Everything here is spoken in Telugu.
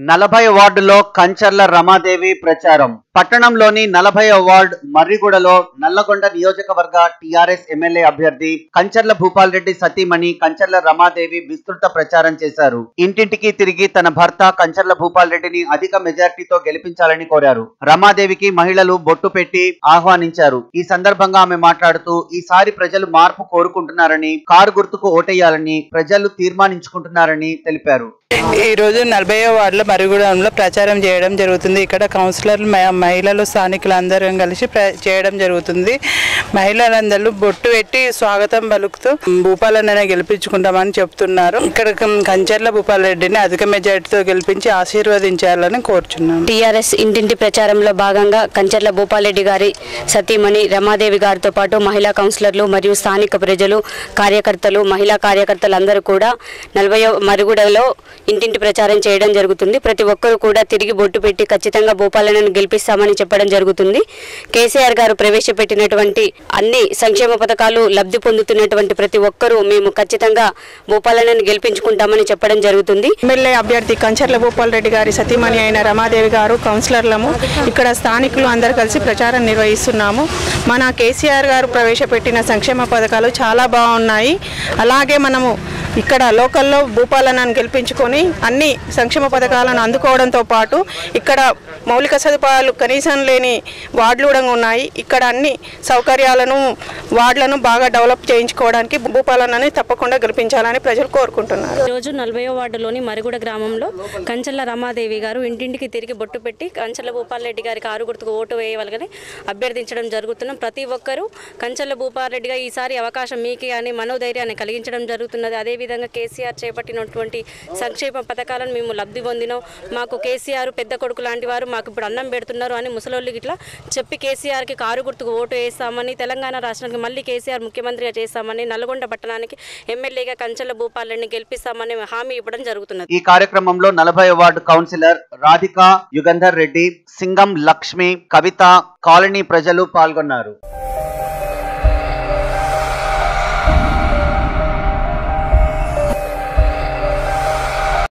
నలభై వార్డులో కంచర్ల రమాదేవి ప్రచారం పట్టణంలోని నలభై వార్డ్ మర్రిగూడలో నల్లగొండ నియోజకవర్గ టిఆర్ఎస్ ఎమ్మెల్యే అభ్యర్థి కంచర్ల భూపాల్ రెడ్డి సతీమణి కంచర్ల రమాదేవి విస్తృత ప్రచారం చేశారు ఇంటింటికి తిరిగి తన భర్త కంచర్ల భూపాల్ రెడ్డిని అధిక మెజార్టీతో గెలిపించాలని కోరారు రమాదేవికి మహిళలు బొట్టు పెట్టి ఆహ్వానించారు ఈ సందర్భంగా ఆమె మాట్లాడుతూ ఈసారి ప్రజలు మార్పు కోరుకుంటున్నారని కారు గుర్తుకు ఓటేయాలని ప్రజలు తీర్మానించుకుంటున్నారని తెలిపారు ఈ రోజు నలభై వార్డులో మరుగుడంలో ప్రచారం చేయడం జరుగుతుంది ఇక్కడ కౌన్సిలర్లు మ- మహిళలు స్థానికులు అందరం కలిసి ప్ర- చేయడం జరుగుతుంది మహిళలందరూ బొట్టు పెట్టి స్వాగతం పలుకుతూ భూపాలన్ననే గెలిపించుకుంటామని చెప్తున్నారు ఇక్కడ కం- కంచర్ల భూపాల్ రెడ్డిని అధిక మెజార్టీతో గెలిపించి ఆశీర్వదించాలని కోరుచున్నాను టీఆర్ఎస్ ఇంటింటి ప్రచారంలో భాగంగా కంచర్ల భూపాలరెడ్డి గారి సతీమణి రమాదేవి గారితో పాటు మహిళా కౌన్సిలర్లు మరియు స్థానిక ప్రజలు కార్యకర్తలు మహిళా కార్యకర్తలు అందరూ కూడా నలభై మరుగుడలో ఇంటింటి ప్రచారం చేయడం జరుగుతుంది ప్రతి ఒక్కరూ కూడా తిరిగి బొట్టు పెట్టి ఖచ్చితంగా భూపాలనను గెలిపిస్తామని చెప్పడం జరుగుతుంది కేసీఆర్ గారు ప్రవేశపెట్టినటువంటి అన్ని సంక్షేమ పథకాలు లబ్ధి పొందుతున్నటువంటి ప్రతి ఒక్కరూ మేము ఖచ్చితంగా భూపాలనను గెలిపించుకుంటామని చెప్పడం జరుగుతుంది ఎమ్మెల్యే అభ్యర్థి కంచర్ల భూపాల్ రెడ్డి గారి సతీమణి అయిన రమాదేవి గారు కౌన్సిలర్లము ఇక్కడ స్థానికులు అందరు కలిసి ప్రచారం నిర్వహిస్తున్నాము మన కేసీఆర్ గారు ప్రవేశపెట్టిన సంక్షేమ పథకాలు చాలా బాగున్నాయి అలాగే మనము ఇక్కడ లోకల్లో భూపాలనను గెలిపించుకొని అన్ని సంక్షేమ పథకాలను అందుకోవడంతో పాటు ఇక్కడ మౌలిక సదుపాయాలు కనీసం లేని వార్డులు కూడా ఉన్నాయి ఇక్కడ అన్ని సౌకర్యాలను వార్డులను బాగా డెవలప్ చేయించుకోవడానికి భూపాలనని తప్పకుండా గెలిపించాలని ప్రజలు కోరుకుంటున్నారు ఈరోజు నలభై వార్డులోని మరుగుడ గ్రామంలో కంచర్ల రమాదేవి గారు ఇంటింటికి తిరిగి బొట్టు పెట్టి కంచర్ల భూపాల్ రెడ్డి గారికి ఆరు గుర్తుకు ఓటు వేయవలగని అభ్యర్థించడం జరుగుతున్నాం ప్రతి ఒక్కరూ కంచర్ల భూపాల్ రెడ్డిగా ఈసారి అవకాశం మీకే అని మనోధైర్యాన్ని కలిగించడం జరుగుతున్నది అదేవిధంగా కేసీఆర్ చేపట్టినటువంటి సంక్షేమ పథకాలను మేము లబ్ధి పొందినాం మాకు కేసీఆర్ పెద్ద కొడుకు లాంటి వారు మాకు ఇప్పుడు అన్నం పెడుతున్నారు అని ముసలోళ్ళకి ఇట్లా చెప్పి కేసీఆర్కి కారు గుర్తుకు ఓటు వేస్తామని తెలంగాణ రాష్ట్రానికి మళ్ళీ కేసీఆర్ ముఖ్యమంత్రిగా చేస్తామని నల్గొండ పట్టణానికి ఎమ్మెల్యేగా కంచెల భూపాలని గెలిపిస్తామని హామీ ఇవ్వడం జరుగుతున్నది ఈ కార్యక్రమంలో నలభై ward councillor Radhika Yugandhar Reddy Singam Lakshmi Kavitha colony ప్రజలు పాల్గొన్నారు